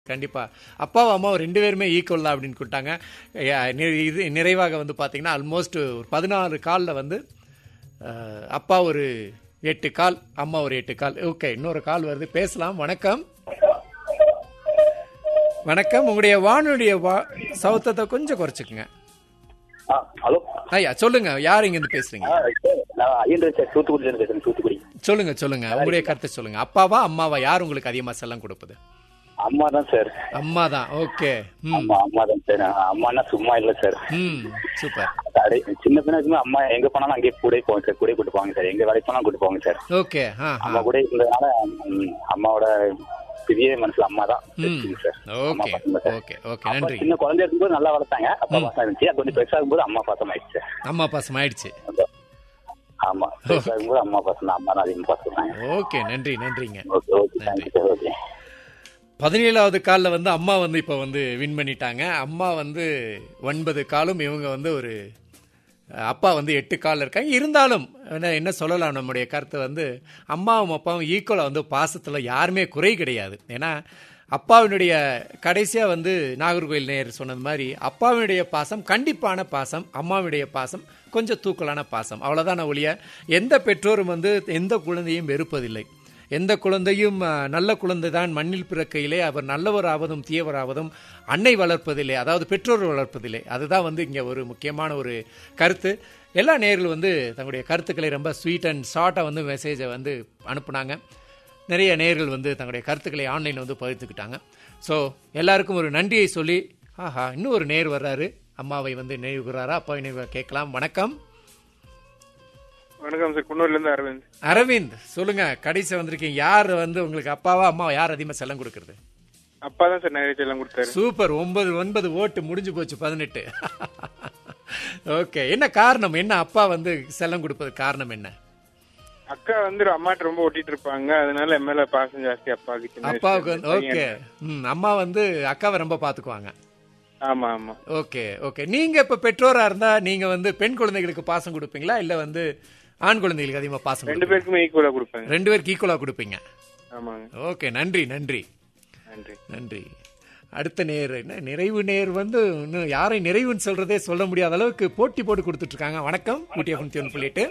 கண்டிப்பா அப்பாவும் அம்மாவும் ரெண்டு பேருமே ஈக்குவல் தான் அப்படின்னு கொடுத்தாங்க இது நிறைவாக வந்து பாத்தீங்கன்னா ஆல்மோஸ்ட் ஒரு பதினாறு காலில் வந்து அஹ், அப்பா ஒரு எட்டு கால் அம்மா ஒரு எட்டு கால் ஓகே இன்னொரு கால் வருது பேசலாம் வணக்கம் வணக்கம் உங்களுடைய வானொலிய வா சவுத்தத்தை கொஞ்சம் குறைச்சிக்குங்க ஆ ஹலோ ஐயா சொல்லுங்க யார் இங்க இருந்து பேசுறீங்க ஆ சார் நான் ஐயன் சார் தூத்துக்குடியில பேசுறேன் தூத்துக்குடி சொல்லுங்க சொல்லுங்க உங்களுடைய கருத்தை சொல்லுங்க அப்பாவா அம்மாவா யார் உங்களுக்கு அதிகமா செல்லம் கொடுப்பது அம்மா தான் சார் அம்மா தான் ஓகே ம் ஆமா அம்மா தான் சார் அம்மானா சும்மா இல்ல சார் ம் சூப்பர் அடே, சின்ன பின்ன இருக்கும்போது அம்மா எங்க போனாலும் அங்கேயே கூட போவோம் சார் கூட கூட்டு போவாங்க சார் எங்க வேலைக்கு போனாலும் கூட்டு போவாங்க சார் ஓகே ஆ ஆ அம்மா கூட இருந்ததுனால ம், அம்மாவோட பெரிய மனசுல அம்மா தான் ம் இருக்குங்க சார் அம்மா ஓகே பாசம் தான் சார். ஓகே ஓகே அப்பா நன்றி சின்ன குழந்தை இருக்கும்போது நல்லா வளர்த்தாங்க அப்பா பாசம் இருந்துச்சு அது கொஞ்சம் பெருசாகும்போது அம்மா பாசம் ஆயிடுச்சு சார். அம்மா பாசம் ஆயிடுச்சு ஆமா பெருசாகும்போது அம்மா பாசம் தான் அம்மா தான் அதிகமாக பாசம் ஓகே நன்றி நன்றிங்க okay okay thank you sir okay பதினேழாவது காலில் வந்து அம்மா வந்து இப்போ வந்து வின் பண்ணிட்டாங்க அம்மா வந்து ஒன்பது காலும் இவங்க வந்து ஒரு அஹ், அப்பா வந்து எட்டு காலில் இருக்காங்க இருந்தாலும் என்ன என்ன சொல்லலாம் நம்முடைய கருத்து வந்து அம்மாவும் அப்பாவும் ஈக்குவலாக வந்து பாசத்தில் யாருமே குறை கிடையாது ஏன்னா அப்பாவினுடைய கடைசியாக வந்து நாகர்கோயில் நேர் சொன்னது மாதிரி அப்பாவினுடைய பாசம் கண்டிப்பான பாசம் அம்மாவினுடைய பாசம் கொஞ்சம் தூக்கலான பாசம் அவ்வளோதான் ஒழிய எந்த பெற்றோரும் வந்து எந்த குழந்தையும் வெறுப்பதில்லை எந்த குழந்தையும் அஹ், நல்ல குழந்தை தான் மண்ணில் பிறக்கையிலே அவர் நல்லவராவதும் தீயவராவதும் அன்னை வளர்ப்பதில்லை அதாவது பெற்றோர் வளர்ப்பதில்லை அதுதான் வந்து இங்கே ஒரு முக்கியமான ஒரு கருத்து எல்லா நேர்கள் வந்து தங்களுடைய கருத்துக்களை ரொம்ப ஸ்வீட் அண்ட் ஷார்ட்டாக வந்து மெசேஜை வந்து அனுப்புனாங்க நிறைய நேர்கள் வந்து தங்களுடைய கருத்துக்களை ஆன்லைனில் வந்து பகிர்ந்துக்கிட்டாங்க ஸோ எல்லாருக்கும் ஒரு நன்றியை சொல்லி ஆஹா இன்னும் ஒரு நேர் வர்றாரு அம்மாவை வந்து நினைவுகிறாரா அப்பாவை நினைவு கேட்கலாம் வணக்கம் வணக்கம் சார் குன்னூர்ல இருந்து அரவிந்த் அரவிந்த் சொல்லுங்க கடைசி வந்திருக்கீங்க யார் வந்து உங்களுக்கு அப்பாவா அம்மாவா யார் அதிகமாக செல்லம் கொடுக்கறது அப்பா தான் சார் நிறைய செல்லம் கொடுத்தாரு சூப்பர் ஒன்பது ஒன்பது ஓட்டு முடிஞ்சு போச்சு பதினெட்டு ஓகே என்ன காரணம் என்ன அப்பா வந்து செல்லம் கொடுப்பது காரணம் என்ன அக்கா வந்து அம்மாட்ட ரொம்ப ஒட்டிட்டு இருப்பாங்க அதனால என் மேல பாசம் ஜாஸ்தி அப்பாவுக்கு சின்ன வயசுல அப்பாவுக்கு வந்து இருந்து. ஓகே ம் அம்மா வந்து அக்காவை ரொம்ப பார்த்துக்குவாங்க ஆமா ஆமா ஓகே ஓகே நீங்க இப்ப பெற்றோரா இருந்தா நீங்க வந்து பெண் குழந்தைகளுக்கு பாசம் கொடுப்பீங்களா இல்ல வந்து ஆண் குழந்தைகளுக்கு அதிகமா பாசம் ரெண்டு கொடுப்பீங்களா? பேருக்குமே ஈக்குவலா கொடுப்பாங்க ரெண்டு பேருக்கு ஈக்குவலா கொடுப்பீங்க ஆமாங்க ஓகே நன்றி நன்றி நன்றி நன்றி அடுத்த நேர் என்ன நிறைவு நேர் வந்து இன்னும் யாரை நிறைவுன்னு சொல்றதே சொல்ல முடியாத அளவுக்கு போட்டி போட்டு கொடுத்துட்டு இருக்காங்க வணக்கம் நூற்றி தொண்ணூத்தி ஒன்று புள்ளிட்டு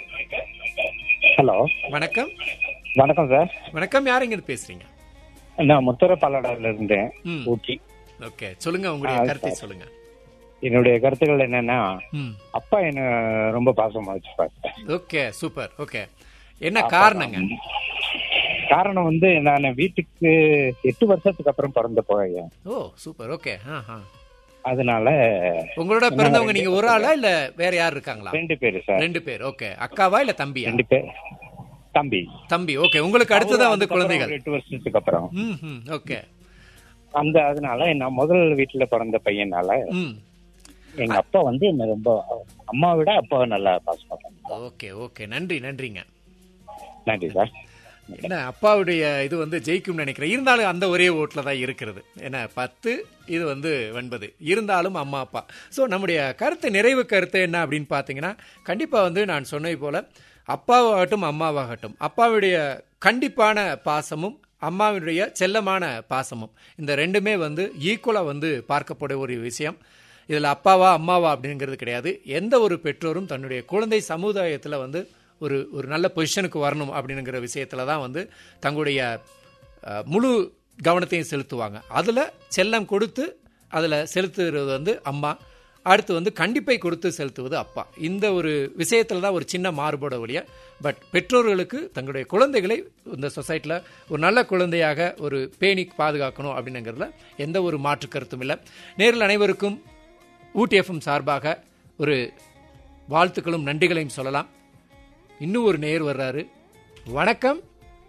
ஹலோ வணக்கம் வணக்கம் சார் வணக்கம் யார் இங்க இருந்து பேசுறீங்க நான் முத்தர பல்லடால இருந்தேன் ம் ஊட்டி ஓகே சொல்லுங்க உங்களுடைய ஆ, கருத்தை சார். சொல்லுங்க என்னுடைய கருத்துக்கள் என்னன்னா ம் அப்பா என்ன ரொம்ப பாசமா வச்சுப்பாரு ஓகே சூப்பர் ஓகே என்ன காரணங்க காரணம் வந்து நான் வீட்டுக்கு எட்டு வருஷத்துக்கு அப்புறம் பிறந்த பையன் ஓ சூப்பர் ஓகே ஆ ஆ அதனால உங்களோட பிறந்தவங்க நீங்க ஒரு ஆளா இல்ல வேற யார் இருக்காங்களா ரெண்டு பேரு சார் ரெண்டு பேர் ஓகே அக்காவா இல்ல தம்பியா ரெண்டு பேர் தம்பி தம்பி ஓகே உங்களுக்கு அடுத்ததான் வந்து அதுக்கப்புறம் குழந்தைகள் ஒரு எட்டு வருஷத்துக்கு அப்புறம் ம் ம் ஓகே அந்த அதனால நான் முதல் வீட்டுல பிறந்த பையனால ம் எங்க அப்பா வந்து என்ன ரொம்ப அம்மாவை விட அப்பாவை நல்லா பாசமா பண்ணாங்க. ஓகே ஓகே நன்றி நன்றிங்க நன்றி சார் என்ன அப்பாவுடைய இது வந்து ஜெயிக்கும்னு நினைக்கிறேன் இருந்தாலும் அந்த ஒரே ஓட்டில் தான் இருக்கிறது என்ன பத்து இது வந்து ஒன்பது இருந்தாலும் அம்மா அப்பா ஸோ நம்முடைய கருத்து நிறைவு கருத்து என்ன அப்படின்னு பார்த்தீங்கன்னா கண்டிப்பாக வந்து நான் சொன்னது போல அப்பாவாகட்டும் அம்மாவாகட்டும் அப்பாவுடைய கண்டிப்பான பாசமும் அம்மாவுடைய செல்லமான பாசமும் இந்த ரெண்டுமே வந்து ஈக்குவலாக வந்து பார்க்கப்பட ஒரு விஷயம் இதில் அப்பாவா அம்மாவா அப்படிங்கிறது கிடையாது எந்த ஒரு பெற்றோரும் தன்னுடைய குழந்தை சமுதாயத்தில் வந்து ஒரு ஒரு நல்ல பொசிஷனுக்கு வரணும் அப்படிங்கிற விஷயத்துல தான் வந்து தங்களுடைய அஹ், முழு கவனத்தையும் செலுத்துவாங்க அதில் செல்லம் கொடுத்து அதில் செலுத்துறது வந்து அம்மா அடுத்து வந்து கண்டிப்பை கொடுத்து செலுத்துவது அப்பா இந்த ஒரு விஷயத்தில் தான் ஒரு சின்ன மாறுபாடு ஒழிய பட் பெற்றோர்களுக்கு தங்களுடைய குழந்தைகளை இந்த சொசைட்டியில் ஒரு நல்ல குழந்தையாக ஒரு பேணி பாதுகாக்கணும் அப்படிங்கிறதுல எந்த ஒரு மாற்று கருத்தும் இல்லை நேரில் அனைவருக்கும் ஊட்டி எஃப்எம் சார்பாக ஒரு வாழ்த்துக்களும் நன்றிகளையும் சொல்லலாம் இன்னும் ஒரு நேர் வர்றாரு வணக்கம்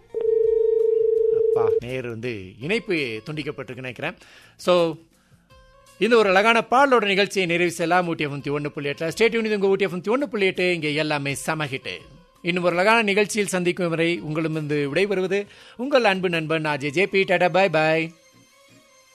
அப்பா நேர் வந்து இணைப்பு துண்டிக்கப்பட்டிருக்கு நினைக்கிறேன் ஸோ இந்த ஒரு அழகான பாடலோட நிகழ்ச்சியை நிறைவு செய்யலாம் ஊட்டி எஃப்எம் ஒன்று புள்ளி எட்டில் ஸ்டேட் யூனிட் உங்கள் ஊட்டி எஃப்எம் ஒன்று புள்ளி எட்டு இங்கே எல்லாமே சமஹிட்டு இன்னும் ஒரு அழகான நிகழ்ச்சியில் சந்திக்கும் வரை உங்களும் வந்து விடைபெறுவது உங்கள் அன்பு நண்பன் ஆஜே ஜேபி டாடா பாய் பாய்